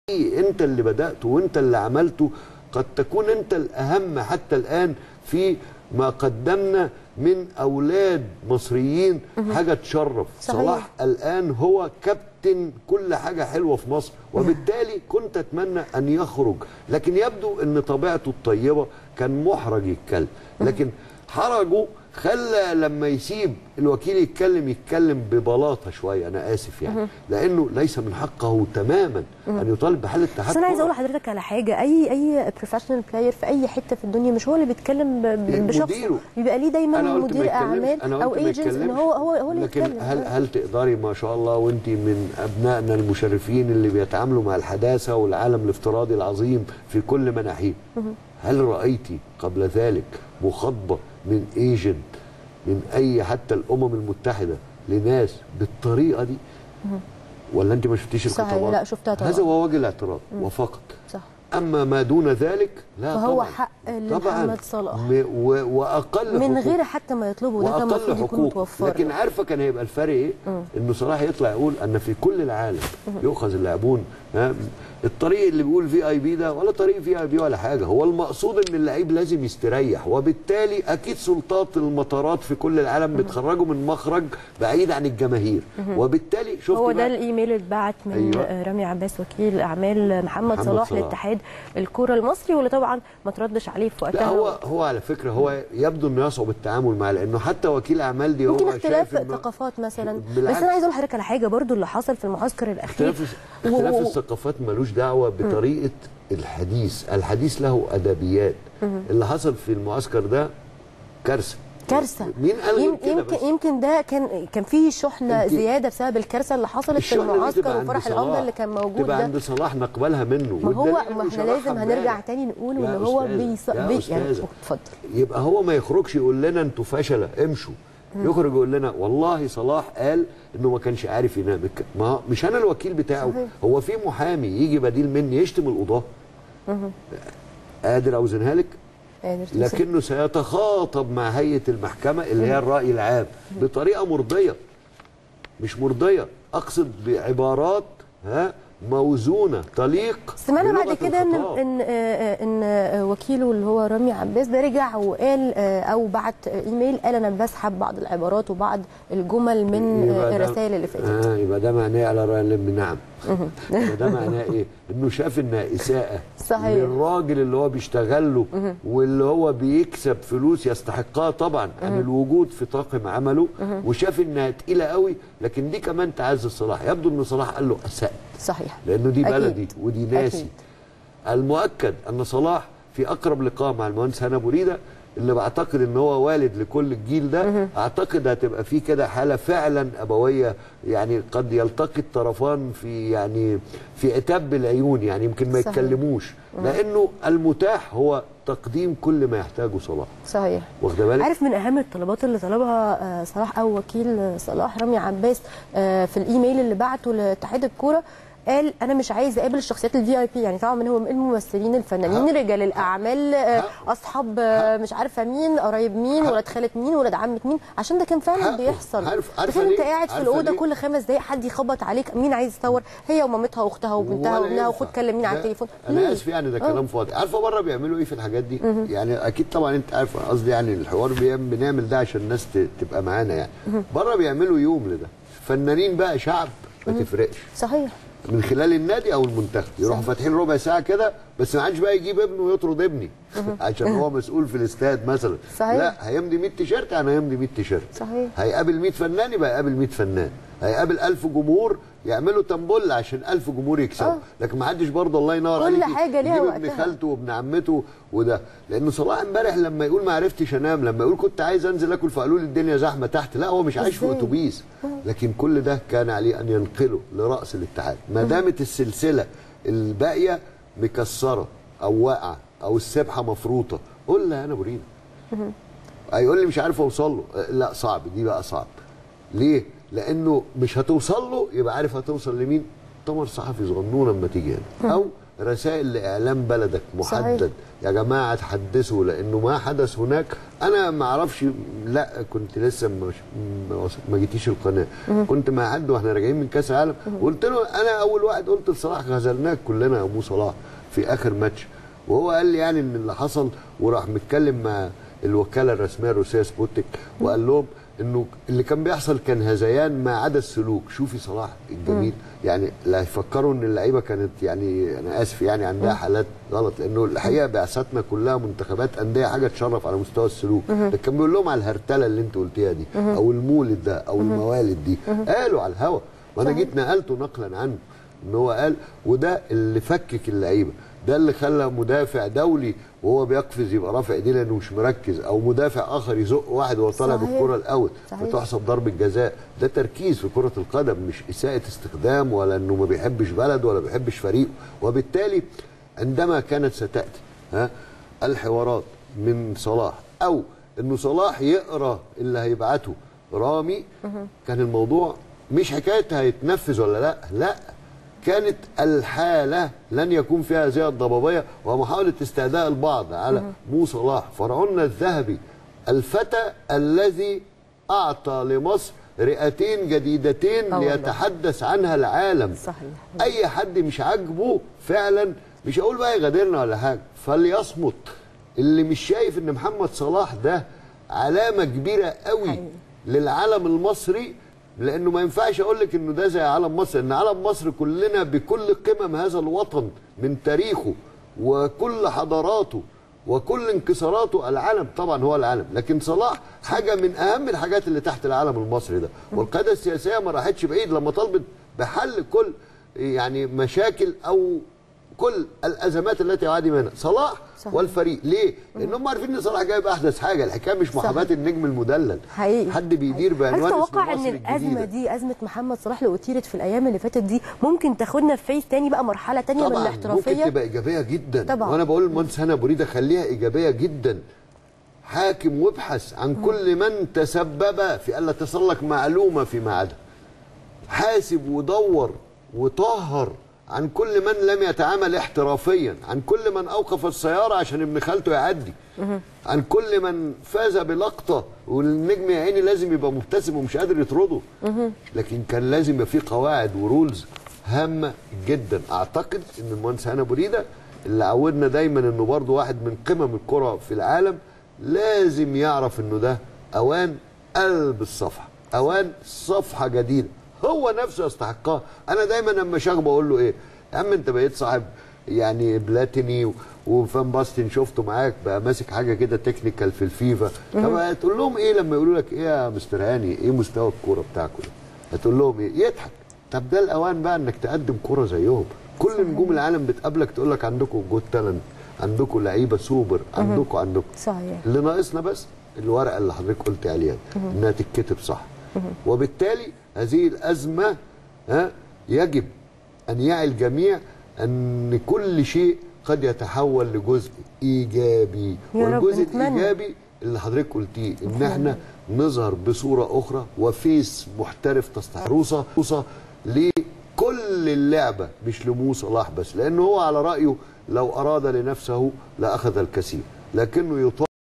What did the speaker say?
انت اللي بدأته وانت اللي عملته قد تكون انت الاهم حتى الان في ما قدمنا من اولاد مصريين حاجه تشرف صحيح. صلاح الان هو كابتن كل حاجه حلوه في مصر وبالتالي كنت اتمنى ان يخرج لكن يبدو ان طبيعته الطيبه كان محرج يتكلم لكن حرجه خلى لما يسيب الوكيل يتكلم يتكلم ببلاطه شويه انا اسف يعني لانه ليس من حقه تماما ان يطالب بحل التحكم بس انا عايزه اقول لحضرتك على حاجه اي اي بروفيشنال بلاير في اي حته في الدنيا مش هو اللي بيتكلم ب- ب- بشخصه مديره. بيبقى ليه دايما أنا قلت ما مدير يتكلمش. اعمال أنا قلت او ما ايجنتس ان يتكلمش. هو هو هو اللي لكن يتكلم هل هل تقدري ما شاء الله وانت من ابنائنا المشرفين اللي بيتعاملوا مع الحداثه والعالم الافتراضي العظيم في كل مناحيه هل رايتي قبل ذلك مخاطبه من ايجنت من اي حتى الامم المتحده لناس بالطريقه دي ولا انت ما شفتيش صحيح، الخطابات لا، شفتها طبعا. هذا هو وجه الاعتراض وفقط صح اما ما دون ذلك لا فهو طبعا حق طبعا لمحمد صلاح. م- و- واقل من حقوق. غير حتى ما يطلبوا ده كان واقل المفروض يكون حقوق متوفر لكن له. عارفه كان هيبقى الفرق ايه انه صلاح يطلع يقول ان في كل العالم يؤخذ اللاعبون ها، الطريق اللي بيقول في اي بي ده ولا طريق في اي بي ولا حاجه هو المقصود ان اللعيب لازم يستريح وبالتالي اكيد سلطات المطارات في كل العالم بتخرجه من مخرج بعيد عن الجماهير وبالتالي شفت هو ده بقى الايميل اللي اتبعت من أيوة. أيوة. رامي عباس وكيل اعمال محمد, محمد صلاح صلاح. لاتحاد الكره المصري واللي طبعا ما تردش عليه في وقتها لا هو هو على فكره هو يبدو انه يصعب التعامل معاه لانه حتى وكيل اعمال دي ممكن هو اختلاف شايف إنه- ثقافات مثلا بالعكس. بس انا عايزه اقول لحضرتك على حاجه برضو اللي حصل في المعسكر الاخير اختلاف و- اختلاف و- الثقافات ملوش دعوه بطريقه الحديث الحديث له ادبيات اللي حصل في المعسكر ده كارثه كارثه مين قال غير يم- كده يمكن بس؟ يمكن ده كان كان فيه شحنه أنت- زياده بسبب الكارثه اللي حصلت في الشغلة دي المعسكر تبقى عند وفرح صلاح. العمده اللي كان موجود تبقى ده عند صلاح نقبلها منه ما هو والدليل ما إنه احنا صلاح لازم امبارح. هنرجع تاني نقول يا ان هو أستاذة، بيص... يا بي... أستاذة. يعني اتفضل يبقى هو ما يخرجش يقول لنا انتوا فشله امشوا يخرج يقول لنا والله صلاح قال انه ما كانش عارف ينام الك- ما هو- مش انا الوكيل بتاعه صحيح. هو في محامي يجي بديل مني يشتم القضاه قادر اوزنها لك قادر تمسك. لكنه سيتخاطب مع هيئه المحكمه اللي هي الراي العام بطريقه مرضيه مش مرضيه اقصد بعبارات ها موزونه تليق سمعنا بعد بلغة كده ان الخطاب. ان آه، ان آه، وكيله اللي هو رامي عباس ده رجع وقال آه، او بعت ايميل قال انا بسحب بعض العبارات وبعض الجمل من يبقى آه، ده- الرسائل اللي فاتت اه يبقى ده معناه على راي اللم نعم يبقى ده معناه ايه؟ انه شاف انها اساءه صحيح. للراجل اللي هو بيشتغل له واللي هو بيكسب فلوس يستحقها طبعا عن الوجود في طاقم عمله وشاف انها تقيله قوي لكن دي كمان تعزز صلاح يبدو ان صلاح قال له اسأت صحيح لانه دي أكيد. بلدي ودي ناسي أكيد. المؤكد ان صلاح في اقرب لقاء مع المهندس هنا بريده اللي بعتقد ان هو والد لكل الجيل ده اعتقد هتبقى في كده حاله فعلا ابويه يعني قد يلتقي الطرفان في يعني في عتاب العيون يعني يمكن ما صحيح. يتكلموش لانه المتاح هو تقديم كل ما يحتاجه صلاح صحيح واخده بالك عارف من اهم الطلبات اللي طلبها آه، صلاح او وكيل آه، صلاح رامي عباس آه، في الايميل اللي بعته لاتحاد الكوره قال انا مش عايز اقابل الشخصيات الفي اي بي يعني طبعا منهم الممثلين الفنانين حق. رجال الاعمال آه، حق. اصحاب آه، مش عارفه مين قرايب مين حق. ولاد خاله مين ولاد عمه مين عشان ده كان فعلا حقه. بيحصل عارف- عارفة تخيل انت ليه؟ قاعد في عارفة الاوضه ليه؟ كل خمس دقائق حد يخبط عليك مين عايز يصور هي ومامتها واختها وبنتها ولا وابنها ينفع. وخد كلم مين على لا، التليفون انا ليه؟ اسف يعني ده آه. كلام فاضي عارفه بره بيعملوا ايه في الحاجات دي يعني اكيد طبعا انت عارفه قصدي يعني الحوار بيعمل- بنعمل ده عشان الناس ت- تبقى معانا يعني بره بيعملوا يوم لده فنانين بقى شعب ما تفرقش صحيح من خلال النادي او المنتخب يروحوا صح. فاتحين ربع ساعه كده بس ما عادش بقى يجيب ابنه ويطرد ابني عشان هو مسؤول في الاستاد مثلا صحيح. لا هيمضي 100 تيشيرت يعني هيمضي 100 تيشيرت صحيح. هيقابل 100 فنان يبقى يقابل 100 فنان هيقابل 1000 جمهور يعملوا تنبول عشان 1000 جمهور يكسبوا آه. لكن ما حدش برضه الله ينور كل عليك حاجة ليها يجيب ابن وقتها. خالته وابن عمته وده لان صلاح امبارح لما يقول ما عرفتش انام لما يقول كنت عايز انزل اكل فقالوا لي الدنيا زحمه تحت لا هو مش عايش في إزاي؟ اتوبيس لكن كل ده كان عليه ان ينقله لراس الاتحاد ما دامت السلسله الباقيه مكسره او واقعه او السبحه مفروطه قول لها انا بريده هيقول لي مش عارف اوصل له أه، لا صعب دي بقى صعب ليه لانه مش هتوصل له يبقى عارف هتوصل لمين تمر صحفي صغنون لما تيجي هنا او رسائل لاعلام بلدك محدد صحيح. يا جماعه تحدثوا لانه ما حدث هناك انا ما اعرفش لا كنت لسه مش ما وص- ما جيتيش القناه كنت مع حد واحنا راجعين من كاس العالم قلت له انا اول واحد قلت لصلاح غزلناك كلنا يا ابو صلاح في اخر ماتش وهو قال لي يعني ان اللي حصل وراح متكلم مع الوكاله الرسميه الروسيه سبوتك وقال لهم انه اللي كان بيحصل كان هذيان ما عدا السلوك شوفي صلاح الجميل يعني لا يفكروا ان اللعيبه كانت يعني انا اسف يعني عندها حالات غلط لانه الحقيقه بعثتنا كلها منتخبات انديه حاجه تشرف على مستوى السلوك ده كان بيقول لهم على الهرتله اللي انت قلتيها دي او المولد ده او الموالد دي قالوا على الهوا وانا جيت نقلته نقلا عنه ان هو قال وده اللي فكك اللعيبه ده اللي خلى مدافع دولي وهو بيقفز يبقى رافع ايديه لانه مش مركز او مدافع اخر يزق واحد وهو طالع صحيح. بالكره الاول صحيح. فتحسب ضربه جزاء ده تركيز في كره القدم مش اساءه استخدام ولا انه ما بيحبش بلد ولا بيحبش فريقه وبالتالي عندما كانت ستاتي ها الحوارات من صلاح او انه صلاح يقرا اللي هيبعته رامي كان الموضوع مش حكايه هيتنفذ ولا لا لا كانت الحاله لن يكون فيها هذه الضبابيه ومحاوله استعداء البعض على مو صلاح فرعوننا الذهبي الفتى الذي اعطى لمصر رئتين جديدتين آه والله. ليتحدث عنها العالم صحيح. اي حد مش عاجبه فعلا مش هقول بقى يغادرنا ولا حاجه فليصمت اللي مش شايف ان محمد صلاح ده علامه كبيره قوي حقيقي. للعلم المصري لانه ما ينفعش اقول لك انه ده زي علم مصر ان علم مصر كلنا بكل قمم هذا الوطن من تاريخه وكل حضاراته وكل انكساراته العلم طبعا هو العلم لكن صلاح حاجه من اهم الحاجات اللي تحت العلم المصري ده والقياده السياسيه ما راحتش بعيد لما طلبت بحل كل يعني مشاكل او كل الازمات التي يعاني منها صلاح صحيح. والفريق ليه؟ لانهم عارفين ان صلاح جايب احدث حاجه الحكايه مش محاباه النجم المدلل حقيقي حد بيدير حقيقي. بعنوان هل اسمه تتوقع ان مصر الازمه الجديدة. دي ازمه محمد صلاح اللي اثيرت في الايام اللي فاتت دي ممكن تاخدنا في فيز تاني بقى مرحله تانيه من طبعا ممكن الاحترافيه تبقى ايجابيه جدا طبعا. وانا بقول للمهندس هنا بريده خليها ايجابيه جدا حاكم وابحث عن كل من تسبب في الا تصل لك معلومه فيما عدا حاسب ودور وطهر عن كل من لم يتعامل احترافيا عن كل من اوقف السياره عشان ابن خالته يعدي عن كل من فاز بلقطه والنجم يا عيني لازم يبقى مبتسم ومش قادر يطرده لكن كان لازم يبقى في قواعد ورولز هامه جدا اعتقد ان المهندس هنا بريده اللي عودنا دايما انه برضه واحد من قمم الكره في العالم لازم يعرف انه ده اوان قلب الصفحه اوان صفحه جديده هو نفسه يستحقها انا دايما لما شاغب اقول له ايه يا عم انت بقيت صاحب يعني بلاتيني و- وفان باستن شفته معاك بقى ماسك حاجه كده تكنيكال في الفيفا طب تقول لهم ايه لما يقولوا لك ايه يا مستر هاني ايه مستوى الكوره بتاعكم ده هتقول لهم ايه يضحك طب ده الاوان بقى انك تقدم كوره زيهم كل نجوم العالم بتقابلك تقول لك عندكم جود تالنت عندكم لعيبه سوبر عندكم عندكم صحيح اللي ناقصنا بس الورقه اللي حضرتك قلت عليها انها تتكتب صح وبالتالي هذه الازمه ها يجب ان يعي الجميع ان كل شيء قد يتحول لجزء ايجابي يا رب والجزء نتمنى. الايجابي اللي حضرتك قلتيه ان احنا نظهر بصوره اخرى وفيس محترف تستحق روسه روسه لكل اللعبه مش لمو صلاح بس لانه هو على رايه لو اراد لنفسه لاخذ الكثير لكنه يطالب